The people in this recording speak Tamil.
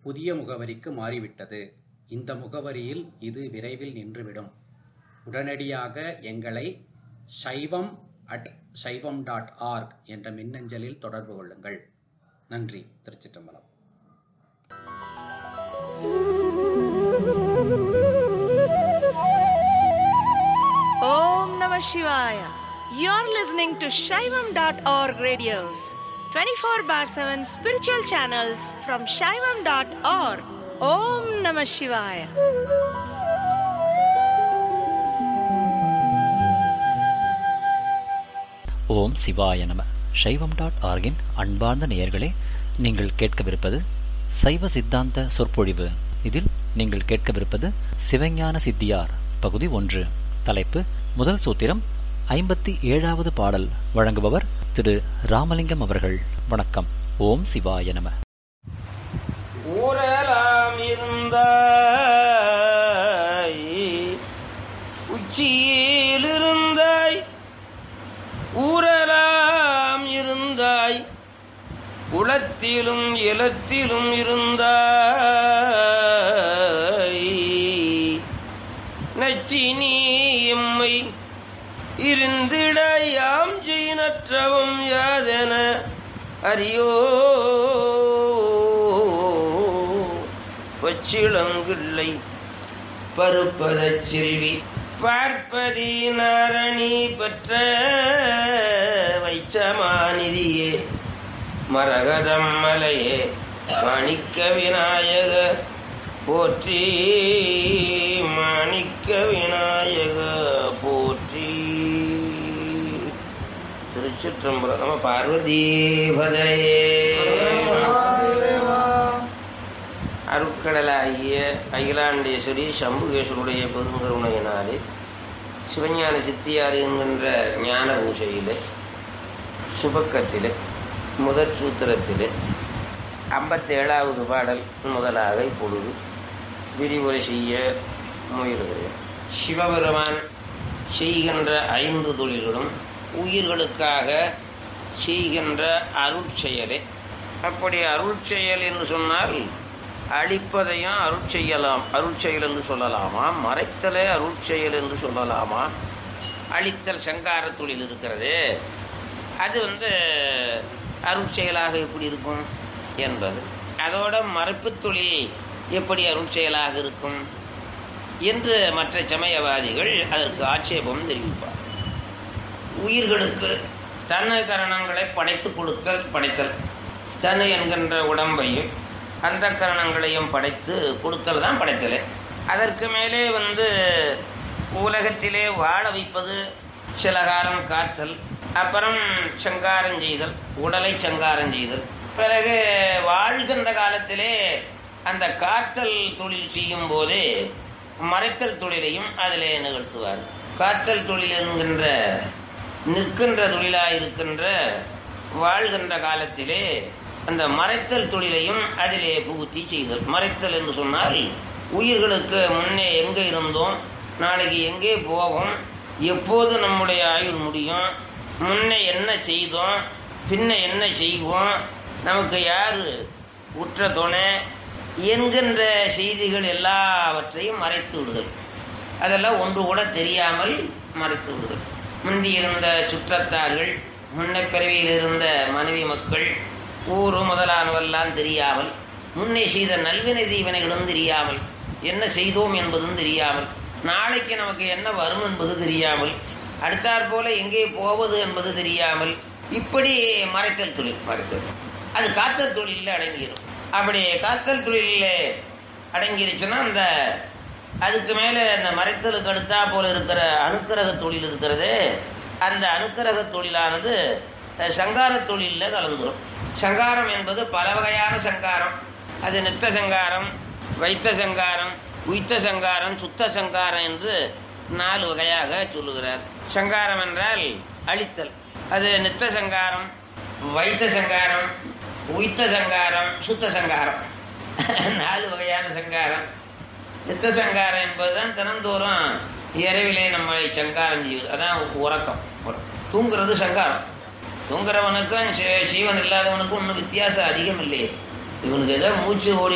புதிய முகவரிக்கு மாறிவிட்டது இந்த முகவரியில் இது விரைவில் நின்றுவிடும் உடனடியாக எங்களை சைவம் அட் சைவம் டாட் ஆர்க் என்ற மின்னஞ்சலில் தொடர்பு கொள்ளுங்கள் நன்றி திருச்சிற்றம்பலம் Om Namah Shivaya. You're listening to Shaivam.org radios, 24 bar 7 spiritual channels from Shaivam.org. Om Namah Shivaya. ஓம் சிவாய நம சைவம் டாட் ஆர்கின் அன்பார்ந்த நேயர்களே நீங்கள் கேட்கவிருப்பது சைவ சித்தாந்த சொற்பொழிவு இதில் நீங்கள் கேட்கவிருப்பது சிவஞான சித்தியார் பகுதி ஒன்று தலைப்பு முதல் சூத்திரம் ஐம்பத்தி ஏழாவது பாடல் வழங்குபவர் திரு ராமலிங்கம் அவர்கள் வணக்கம் ஓம் சிவாய நம ஊரலாம் இருந்தாய் உச்சியில் இருந்தாய் ஊரலாம் இருந்தாய் உளத்திலும் இலத்திலும் இருந்தாய் நச்சினி எம்மை இருந்திட யாம் செய்நற்றவும் யாதென அறியோ பச்சிளங்கிள்ளை பருப்பதச் செல்வி பார்ப்பதி நாரணி பெற்ற வைச்சமாநிதியே மரகதம் மலையே மாணிக்க விநாயக போற்றி மாணிக்க விநாயக போற்றி திருச்சிற்றம்பலம் நம பார்வதீபதையே அருட்கடலாகிய அகிலாண்டேஸ்வரி சம்புகேஸ்வருடைய பெருங்கருணையினாலே சிவஞான சித்தியார் என்கின்ற ஞான பூசையிலே சுபக்கத்திலே முதற் சூத்திரத்திலே ஐம்பத்தேழாவது பாடல் முதலாக இப்பொழுது விரிவுரை செய்ய முயலுகிறேன் சிவபெருமான் செய்கின்ற ஐந்து தொழில்களும் உயிர்களுக்காக செய்கின்ற அருட்செயலே அப்படி அருட்செயல் என்று சொன்னால் அழிப்பதையும் அருள் செய்யலாம் அருள் செயல் என்று சொல்லலாமா மறைத்தலே அருள் செயல் என்று சொல்லலாமா அழித்தல் சங்கார தொழில் இருக்கிறது அது வந்து அருள் செயலாக எப்படி இருக்கும் என்பது அதோட மறைப்பு தொழில் எப்படி அருள் செயலாக இருக்கும் என்று மற்ற சமயவாதிகள் அதற்கு ஆட்சேபம் தெரிவிப்பார் உயிர்களுக்கு தன்னை கரணங்களை படைத்து கொடுத்தல் படைத்தல் தன்னை என்கின்ற உடம்பையும் அந்த கரணங்களையும் படைத்து கொடுத்தல் தான் படைத்தல் அதற்கு மேலே வந்து உலகத்திலே வாழ வைப்பது சில காலம் காத்தல் அப்புறம் சங்காரம் செய்தல் உடலை சங்காரம் செய்தல் பிறகு வாழ்கின்ற காலத்திலே அந்த காத்தல் தொழில் செய்யும் போதே மறைத்தல் தொழிலையும் அதிலே நிகழ்த்துவார் காத்தல் தொழில் என்கின்ற நிற்கின்ற தொழிலாக இருக்கின்ற வாழ்கின்ற காலத்திலே அந்த மறைத்தல் தொழிலையும் அதிலே புகுத்தி செய்தல் மறைத்தல் என்று சொன்னால் உயிர்களுக்கு முன்னே எங்கே இருந்தோம் நாளைக்கு எங்கே போவோம் எப்போது நம்முடைய ஆயுள் முடியும் முன்னே என்ன செய்தோம் பின்ன என்ன செய்வோம் நமக்கு யார் உற்ற துணை என்கின்ற செய்திகள் எல்லாவற்றையும் மறைத்து விடுதல் அதெல்லாம் ஒன்று கூட தெரியாமல் மறைத்து விடுதல் முந்தி இருந்த சுற்றத்தார்கள் முன்ன பிறவியில் இருந்த மனைவி மக்கள் ஊரு முதலானவெல்லாம் தெரியாமல் முன்னே செய்த நல்வினை தீவினைகளும் தெரியாமல் என்ன செய்தோம் என்பதும் தெரியாமல் நாளைக்கு நமக்கு என்ன வரும் என்பது தெரியாமல் அடுத்தாற் போல எங்கே போவது என்பது தெரியாமல் இப்படி மறைத்தல் தொழில் மறைத்தல் அது காத்தல் தொழிலில் அடங்கிடும் அப்படி காத்தல் தொழிலில் அடங்கிருச்சுன்னா அந்த அதுக்கு மேலே அந்த மறைத்தலுக்கு அடுத்தா போல இருக்கிற அணுக்கரக தொழில் இருக்கிறது அந்த அணுக்கரக தொழிலானது சங்கார தொழிலில் கலந்துரும் சங்காரம் என்பது பல வகையான சங்காரம் அது நித்த சங்காரம் வைத்த சங்காரம் உய்த்த சங்காரம் சுத்த சங்காரம் என்று நாலு வகையாக சொல்லுகிறார் சங்காரம் என்றால் அழித்தல் அது நித்த சங்காரம் வைத்த சங்காரம் உய்த்த சங்காரம் சுத்த சங்காரம் நாலு வகையான சங்காரம் நித்த சங்காரம் என்பதுதான் தினந்தோறும் இரவிலே நம்மளை சங்காரம் செய்வது அதான் உறக்கம் தூங்குறது சங்காரம் தூங்குறவனுக்கும் சீவன் இல்லாதவனுக்கும் ஒன்றும் வித்தியாசம் அதிகம் இல்லையே இவனுக்கு ஏதோ மூச்சு ஓடி